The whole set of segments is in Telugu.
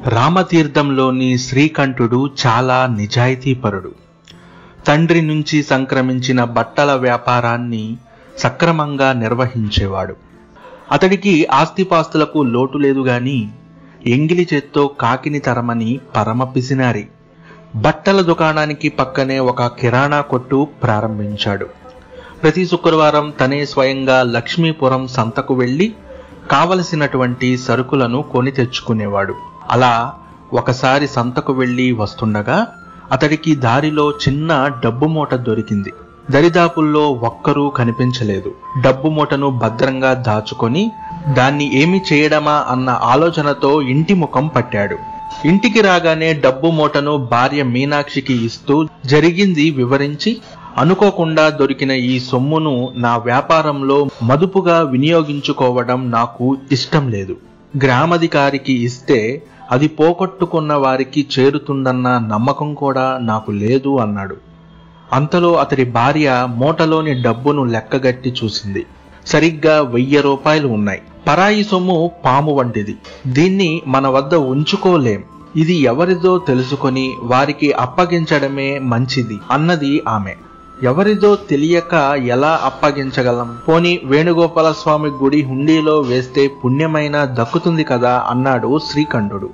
రామతీర్థంలోని శ్రీకంఠుడు చాలా నిజాయితీపరుడు తండ్రి నుంచి సంక్రమించిన బట్టల వ్యాపారాన్ని సక్రమంగా నిర్వహించేవాడు అతడికి ఆస్తిపాస్తులకు లోటు లేదు గాని ఎంగిలి చేత్తో కాకిని తరమని పరమ పిసినారి బట్టల దుకాణానికి పక్కనే ఒక కిరాణా కొట్టు ప్రారంభించాడు ప్రతి శుక్రవారం తనే స్వయంగా లక్ష్మీపురం సంతకు వెళ్లి కావలసినటువంటి సరుకులను కొని తెచ్చుకునేవాడు అలా ఒకసారి సంతకు వెళ్లి వస్తుండగా అతడికి దారిలో చిన్న డబ్బు మూట దొరికింది దరిదాపుల్లో ఒక్కరూ కనిపించలేదు డబ్బు మూటను భద్రంగా దాచుకొని దాన్ని ఏమి చేయడమా అన్న ఆలోచనతో ఇంటి ముఖం పట్టాడు ఇంటికి రాగానే డబ్బు మూటను భార్య మీనాక్షికి ఇస్తూ జరిగింది వివరించి అనుకోకుండా దొరికిన ఈ సొమ్మును నా వ్యాపారంలో మదుపుగా వినియోగించుకోవడం నాకు ఇష్టం లేదు గ్రామాధికారికి ఇస్తే అది పోగొట్టుకున్న వారికి చేరుతుందన్న నమ్మకం కూడా నాకు లేదు అన్నాడు అంతలో అతడి భార్య మూటలోని డబ్బును లెక్కగట్టి చూసింది సరిగ్గా వెయ్యి రూపాయలు ఉన్నాయి పరాయి సొమ్ము పాము వంటిది దీన్ని మన వద్ద ఉంచుకోలేం ఇది ఎవరిదో తెలుసుకొని వారికి అప్పగించడమే మంచిది అన్నది ఆమె ఎవరిదో తెలియక ఎలా అప్పగించగలం పోని వేణుగోపాల స్వామి గుడి హుండీలో వేస్తే పుణ్యమైన దక్కుతుంది కదా అన్నాడు శ్రీకంఠుడు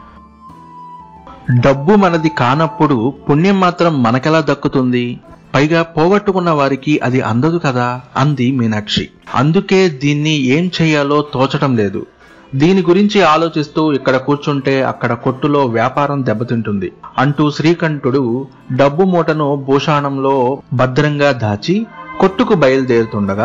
డబ్బు మనది కానప్పుడు పుణ్యం మాత్రం మనకెలా దక్కుతుంది పైగా పోగొట్టుకున్న వారికి అది అందదు కదా అంది మీనాక్షి అందుకే దీన్ని ఏం చేయాలో తోచటం లేదు దీని గురించి ఆలోచిస్తూ ఇక్కడ కూర్చుంటే అక్కడ కొట్టులో వ్యాపారం దెబ్బతింటుంది అంటూ శ్రీకంఠుడు డబ్బు మూటను భూషాణంలో భద్రంగా దాచి కొట్టుకు బయలుదేరుతుండగా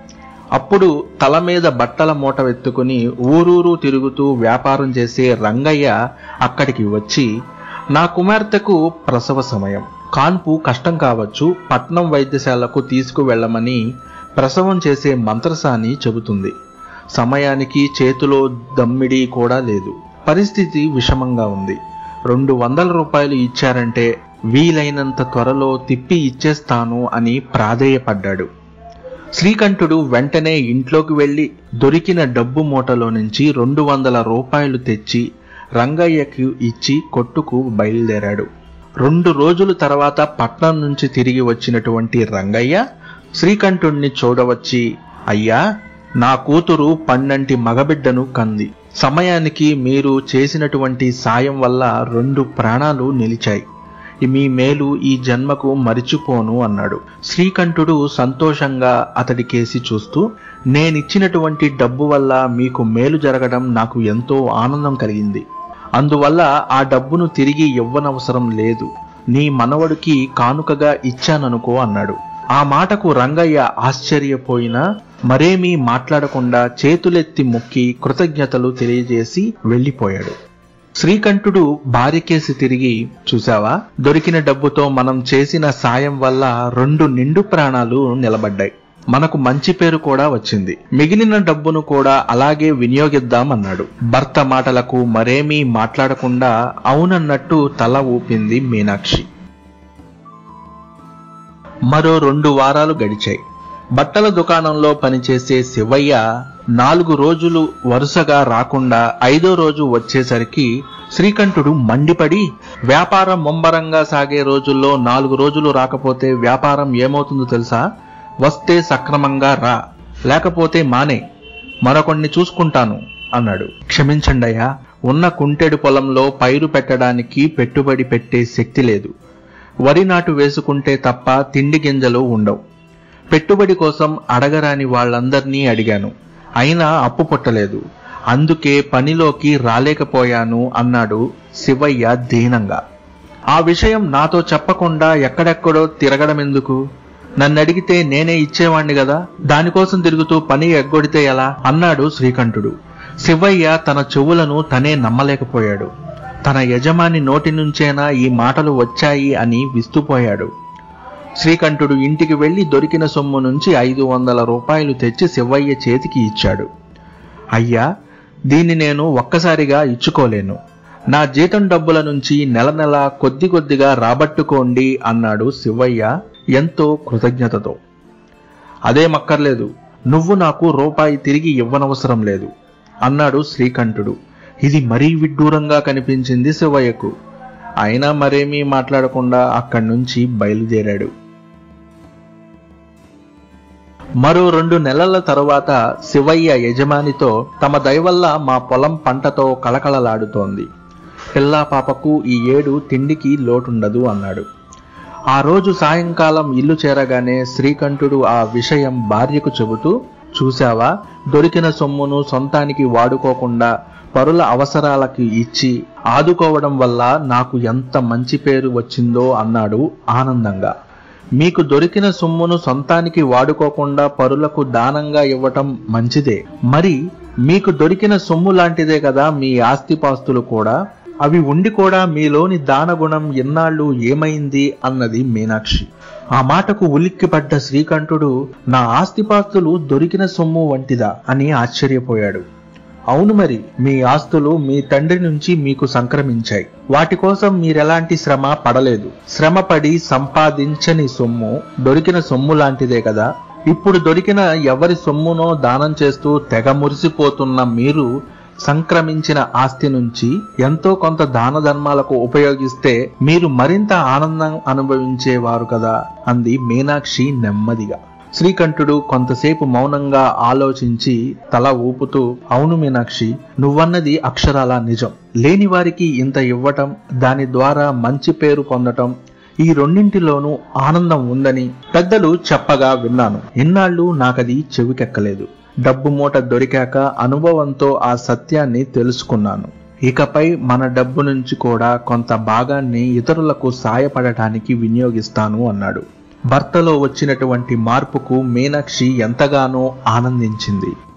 అప్పుడు తల మీద బట్టల మూట వెత్తుకుని ఊరూరు తిరుగుతూ వ్యాపారం చేసే రంగయ్య అక్కడికి వచ్చి నా కుమార్తెకు ప్రసవ సమయం కాన్పు కష్టం కావచ్చు పట్నం వైద్యశాలకు తీసుకువెళ్ళమని ప్రసవం చేసే మంత్రసాని చెబుతుంది సమయానికి చేతిలో దమ్మిడి కూడా లేదు పరిస్థితి విషమంగా ఉంది రెండు వందల రూపాయలు ఇచ్చారంటే వీలైనంత త్వరలో తిప్పి ఇచ్చేస్తాను అని ప్రాధేయపడ్డాడు శ్రీకంఠుడు వెంటనే ఇంట్లోకి వెళ్లి దొరికిన డబ్బు మూటలో నుంచి రెండు వందల రూపాయలు తెచ్చి రంగయ్యకి ఇచ్చి కొట్టుకు బయలుదేరాడు రెండు రోజుల తర్వాత పట్నం నుంచి తిరిగి వచ్చినటువంటి రంగయ్య శ్రీకంఠుణ్ణి చూడవచ్చి అయ్యా నా కూతురు పన్నంటి మగబిడ్డను కంది సమయానికి మీరు చేసినటువంటి సాయం వల్ల రెండు ప్రాణాలు నిలిచాయి మీ మేలు ఈ జన్మకు మరిచిపోను అన్నాడు శ్రీకంఠుడు సంతోషంగా అతడి కేసి చూస్తూ నేనిచ్చినటువంటి డబ్బు వల్ల మీకు మేలు జరగడం నాకు ఎంతో ఆనందం కలిగింది అందువల్ల ఆ డబ్బును తిరిగి ఇవ్వనవసరం లేదు నీ మనవడికి కానుకగా ఇచ్చాననుకో అన్నాడు ఆ మాటకు రంగయ్య ఆశ్చర్యపోయినా మరేమీ మాట్లాడకుండా చేతులెత్తి మొక్కి కృతజ్ఞతలు తెలియజేసి వెళ్ళిపోయాడు శ్రీకంఠుడు భార్యకేసి తిరిగి చూసావా దొరికిన డబ్బుతో మనం చేసిన సాయం వల్ల రెండు నిండు ప్రాణాలు నిలబడ్డాయి మనకు మంచి పేరు కూడా వచ్చింది మిగిలిన డబ్బును కూడా అలాగే వినియోగిద్దామన్నాడు భర్త మాటలకు మరేమీ మాట్లాడకుండా అవునన్నట్టు తల ఊపింది మీనాక్షి మరో రెండు వారాలు గడిచాయి బట్టల దుకాణంలో పనిచేసే శివయ్య నాలుగు రోజులు వరుసగా రాకుండా ఐదో రోజు వచ్చేసరికి శ్రీకంఠుడు మండిపడి వ్యాపారం ముమ్మరంగా సాగే రోజుల్లో నాలుగు రోజులు రాకపోతే వ్యాపారం ఏమవుతుందో తెలుసా వస్తే సక్రమంగా రా లేకపోతే మానే మరొకడిని చూసుకుంటాను అన్నాడు క్షమించండి అయ్యా ఉన్న కుంటెడు పొలంలో పైరు పెట్టడానికి పెట్టుబడి పెట్టే శక్తి లేదు వరి నాటు వేసుకుంటే తప్ప తిండి గింజలు ఉండవు పెట్టుబడి కోసం అడగరాని వాళ్ళందర్నీ అడిగాను అయినా అప్పు పుట్టలేదు అందుకే పనిలోకి రాలేకపోయాను అన్నాడు శివయ్య దీనంగా ఆ విషయం నాతో చెప్పకుండా ఎక్కడెక్కడో తిరగడం ఎందుకు నన్ను అడిగితే నేనే ఇచ్చేవాణ్ణి కదా దానికోసం తిరుగుతూ పని ఎగ్గొడితే ఎలా అన్నాడు శ్రీకంఠుడు శివయ్య తన చెవులను తనే నమ్మలేకపోయాడు తన యజమాని నోటి నుంచేనా ఈ మాటలు వచ్చాయి అని విస్తుపోయాడు శ్రీకంఠుడు ఇంటికి వెళ్లి దొరికిన సొమ్ము నుంచి ఐదు వందల రూపాయలు తెచ్చి శివయ్య చేతికి ఇచ్చాడు అయ్యా దీన్ని నేను ఒక్కసారిగా ఇచ్చుకోలేను నా జీతం డబ్బుల నుంచి నెల నెల కొద్ది కొద్దిగా రాబట్టుకోండి అన్నాడు శివయ్య ఎంతో కృతజ్ఞతతో అదే మక్కర్లేదు నువ్వు నాకు రూపాయి తిరిగి ఇవ్వనవసరం లేదు అన్నాడు శ్రీకంఠుడు ఇది మరీ విడ్డూరంగా కనిపించింది శివయ్యకు అయినా మరేమీ మాట్లాడకుండా అక్కడి నుంచి బయలుదేరాడు మరో రెండు నెలల తరువాత శివయ్య యజమానితో తమ దయవల్ల మా పొలం పంటతో కళకళలాడుతోంది పిల్లా పాపకు ఈ ఏడు తిండికి లోటుండదు అన్నాడు ఆ రోజు సాయంకాలం ఇల్లు చేరగానే శ్రీకంఠుడు ఆ విషయం భార్యకు చెబుతూ చూశావా దొరికిన సొమ్మును సొంతానికి వాడుకోకుండా పరుల అవసరాలకి ఇచ్చి ఆదుకోవడం వల్ల నాకు ఎంత మంచి పేరు వచ్చిందో అన్నాడు ఆనందంగా మీకు దొరికిన సొమ్మును సొంతానికి వాడుకోకుండా పరులకు దానంగా ఇవ్వటం మంచిదే మరి మీకు దొరికిన సొమ్ము లాంటిదే కదా మీ ఆస్తిపాస్తులు కూడా అవి ఉండి కూడా మీలోని దానగుణం ఎన్నాళ్ళు ఏమైంది అన్నది మీనాక్షి ఆ మాటకు ఉలిక్కిపడ్డ శ్రీకంఠుడు నా ఆస్తిపాస్తులు దొరికిన సొమ్ము వంటిదా అని ఆశ్చర్యపోయాడు అవును మరి మీ ఆస్తులు మీ తండ్రి నుంచి మీకు సంక్రమించాయి వాటి కోసం మీరెలాంటి శ్రమ పడలేదు శ్రమ పడి సంపాదించని సొమ్ము దొరికిన సొమ్ము లాంటిదే కదా ఇప్పుడు దొరికిన ఎవరి సొమ్మునో దానం చేస్తూ తెగ మురిసిపోతున్న మీరు సంక్రమించిన ఆస్తి నుంచి ఎంతో కొంత దాన ధర్మాలకు ఉపయోగిస్తే మీరు మరింత ఆనందం అనుభవించేవారు కదా అంది మీనాక్షి నెమ్మదిగా శ్రీకంఠుడు కొంతసేపు మౌనంగా ఆలోచించి తల ఊపుతూ అవును మీనాక్షి నువ్వన్నది అక్షరాల నిజం లేని వారికి ఇంత ఇవ్వటం దాని ద్వారా మంచి పేరు పొందటం ఈ రెండింటిలోనూ ఆనందం ఉందని పెద్దలు చెప్పగా విన్నాను ఇన్నాళ్ళు నాకది చెవికెక్కలేదు డబ్బు మూట దొరికాక అనుభవంతో ఆ సత్యాన్ని తెలుసుకున్నాను ఇకపై మన డబ్బు నుంచి కూడా కొంత భాగాన్ని ఇతరులకు సాయపడటానికి వినియోగిస్తాను అన్నాడు భర్తలో వచ్చినటువంటి మార్పుకు మీనాక్షి ఎంతగానో ఆనందించింది